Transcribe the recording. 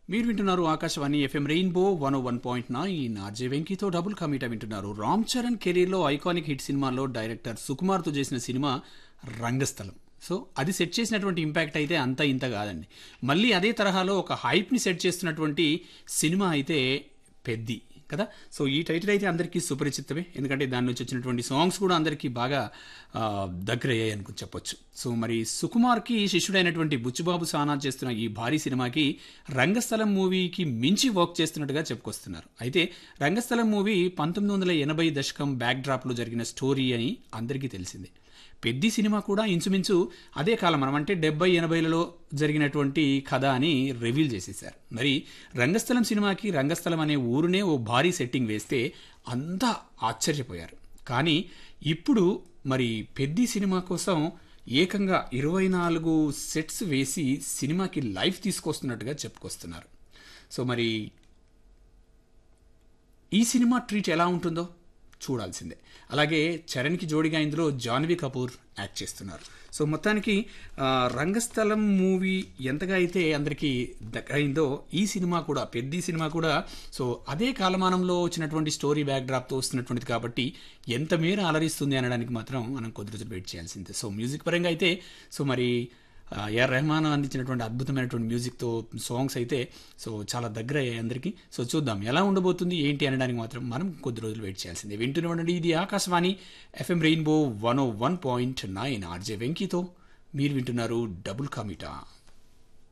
మీరు వింటున్నారు Akashvani FM rainbow one one point nine RJ వెంకీతో డబుల్ కమీటా వింటున్నారు రామ్ చరణ్ కెరీర్లో ఐకానిక్ హిట్ సినిమాలో డైరెక్టర్ సుకుమార్తో చేసిన సినిమా రంగస్థలం సో అది సెట్ చేసినటువంటి ఇంపాక్ట్ అయితే అంత ఇంత కాదండి మళ్ళీ అదే తరహాలో ఒక హైప్ని సెట్ చేస్తున్నటువంటి సినిమా అయితే పెద్ది కదా సో ఈ టైటిల్ అయితే అందరికీ సుపరిచితమే ఎందుకంటే దాని నుంచి వచ్చినటువంటి సాంగ్స్ కూడా అందరికీ బాగా ఆ, దగ్గరయ్యాయి అనుకు చెప్పొచ్చు సో మరి సుకుమార్కి శిష్యుడైనటువంటి బుచ్చుబాబు సానా చేస్తున్న ఈ భారీ సినిమాకి రంగస్థలం మూవీకి మించి వర్క్ చేస్తున్నట్టుగా చెప్పుకొస్తున్నారు అయితే రంగస్థలం మూవీ పంతొమ్మిది వందల ఎనభై దశకం బ్యాక్ డ్రాప్లో జరిగిన స్టోరీ అని అందరికీ తెలిసిందే పెద్ది సినిమా కూడా ఇంచుమించు అదే కాలం మనం అంటే డెబ్బై ఎనభైలలో జరిగినటువంటి కథ అని రివీల్ చేసేశారు మరి రంగస్థలం సినిమాకి రంగస్థలం అనే ఊరునే ఓ భారీ సెట్టింగ్ వేస్తే అంతా ఆశ్చర్యపోయారు కానీ ఇప్పుడు మరి పెద్ది సినిమా కోసం ఏకంగా ఇరవై నాలుగు సెట్స్ వేసి సినిమాకి లైఫ్ తీసుకొస్తున్నట్టుగా చెప్పుకొస్తున్నారు సో మరి ఈ సినిమా ట్రీట్ ఎలా ఉంటుందో చూడాల్సిందే అలాగే చరణ్కి జోడిగా ఇందులో జాన్వీ కపూర్ యాక్ట్ చేస్తున్నారు సో మొత్తానికి ఆ, రంగస్థలం మూవీ ఎంతగా అయితే అందరికీ దగ్గరైందో ఈ సినిమా కూడా పెద్ద సినిమా కూడా సో అదే కాలమానంలో వచ్చినటువంటి స్టోరీ బ్యాక్ డ్రాప్తో వస్తున్నటువంటిది కాబట్టి ఎంత మేర అలరిస్తుంది అనడానికి మాత్రం మనం కొద్ది రోజులు వెయిట్ చేయాల్సిందే సో మ్యూజిక్ పరంగా అయితే సో మరి ఆ, ఏఆర్ రెహమాన్ అందించినటువంటి అద్భుతమైనటువంటి మ్యూజిక్తో సాంగ్స్ అయితే సో చాలా దగ్గర అయ్యాయి అందరికీ సో చూద్దాం ఎలా ఉండబోతుంది ఏంటి అనడానికి మాత్రం మనం కొద్ది రోజులు వెయిట్ చేయాల్సిందే వింటూనే ఉండండి ఇది Akashvani FM rainbow one O one point nine RJ వెంకీతో మీరు వింటున్నారు డబుల్ కమిటా